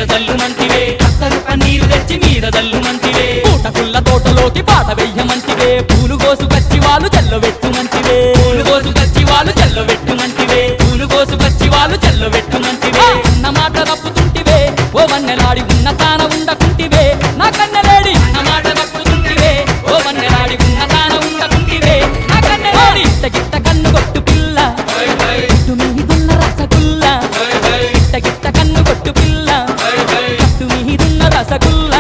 జల్లుమంటివే అత్తరు పన్నీరు తెచ్చి మీద జల్లుమంటివే పూటకుల్ల తోటలోకి పాట వెయ్యమంటివే పూలు కోసు కచ్చి వాళ్ళు జల్లబెట్టుమంటివే పూలు కోసు కచ్చి వాళ్ళు జల్లబెట్టుమంటివే పూలు కోసు కచ్చి వాళ్ళు జల్లబెట్టుమంటివే ఉన్న మాట తప్పుతుంటివే ఓ వన్నెలాడి ఉన్న తాన ఉండకుంటివే నా కన్నెలేడి ఉన్న మాట తప్పుతుంటివే ఓ వన్నెలాడి ఉన్న తాన ఉండకుంటివే నా కన్నెలేడి గిట్ట గిట్ట కన్ను కొట్టు పిల్ల ఇటు మీదున్న రసగుల్ల గిట్ట గిట్ట కన్ను కొట్టు పిల్ల ఇటు మీదున్న రసగుల్ల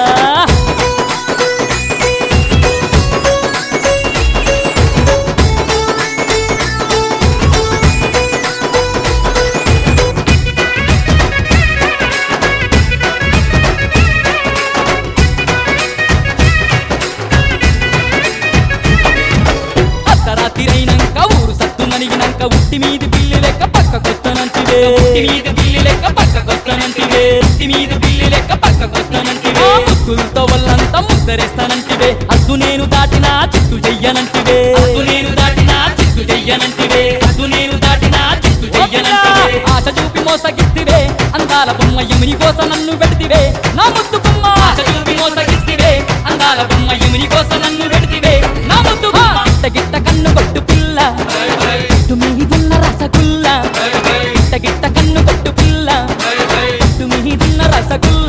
అర్ధరాత్రిరైనంక ఊరు సత్తు నలిగినంక ఉట్టి మీది పిల్లి లెక్క పక్కకొస్తానంటివే ఉట్టి మీది పిల్లి లెక్క పక్కకొస్తానంటివే ఉట్టి మీది పిల్లి లెక్క పక్కకొస్తానంటివే ముక్కులతో వల్లంతా ముద్దరేస్తానంటివే అద్దు నేను దాటినా చిత్తు చెయ్యనంటివే అద్దు నేను దాటినా చిత్తు చెయ్యనంటివే అద్దు నేను దాటినా చిత్తు చెయ్యనంటివే ఆశ చూపి మోసగిస్తివే అందాల బొమ్మ ఎమిని కోసం నన్ను పెడితివే నా ముద్దు బొమ్మ ఆశ చూపి మోసగిస్తివే అందాల బొమ్మ ఎమిని కోసం నన్ను పెడితివే నా ముద్దు బొమ్మ గిట్ట గిట్ట కన్ను కొట్టు పిల్ల ఇటు మీదున్న రసగుల్ల గిట్ట గిట్ట కన్ను కొట్టు పిల్ల ఇటు మీదున్న రసగుల్ల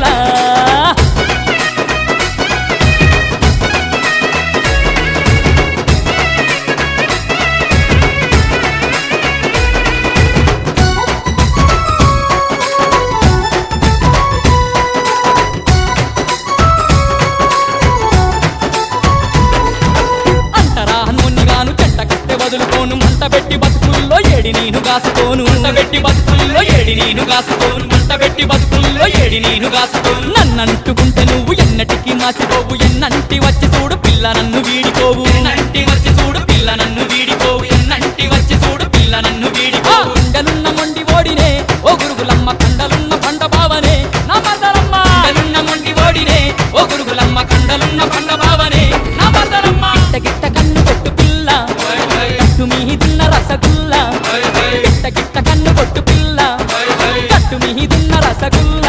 అంటరా హనుమన్నిగాను చెంట కట్టె వదులుకోను మంట పెట్టి బతుకుల్లో ఏడి నేను కాసుకోను మంట పెట్టి బతుకుల్లో ఏడి నేను కాసుకోను మంట పెట్టి బతుకుల్లో ఏడి నేను కాసుకోను నన్నంటుకుంటే నువ్వు ఎన్నటికి మాసిపోవు ఎన్నంటి వచ్చి చూడు పిల్ల నన్ను వీడిపోవు ఎన్నంటి వచ్చి చూడు పిల్ల నన్ను వీడిపోవు ఎన్నంటి వచ్చి చూడు పిల్ల నన్ను వీడిపోవు కండలున్న మొండి ఓడినే ఓ గురుగులమ్మ కండలున్న పండ బావనే నా మదరమ్మ కండలున్న మొండి ఓడినే ఓ గురుగులమ్మ కండలున్న పండ బావనే నా మదరమ్మ గిట్ట గిట్ట కన్ను కొట్టు పిల్ల కట్టు మీదున్న రసగుల్ల గిట్ట గిట్ట కన్ను కొట్టు పిల్ల కట్టు మీదున్న రసగుల్ల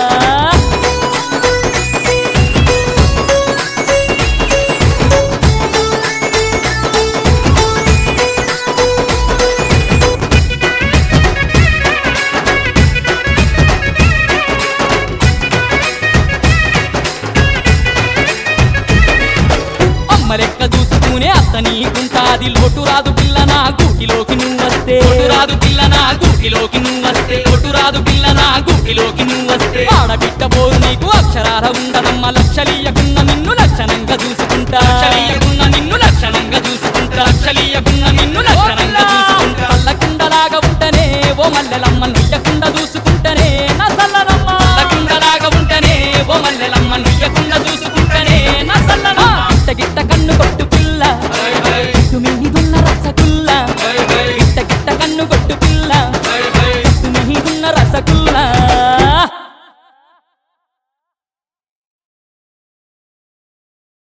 అమ్మ లెక్క చూసుకునే అత్తని గుంటాది లోటు రాదు పిల్ల నా గూటిలోకి నువ్వు వస్తే లోటు రాదు పిల్ల నా గూటిలోకి నువ్వు వస్తే లోటు రాదు పిల్ల నా గూటిలోకి నువ్వు వస్తే ఆడబిడ్డ పోరు నీకు అక్షరాల ఉండదమ్మ లక్షలీయకున్న నిన్ను లక్షణంగా చూసుకుంటా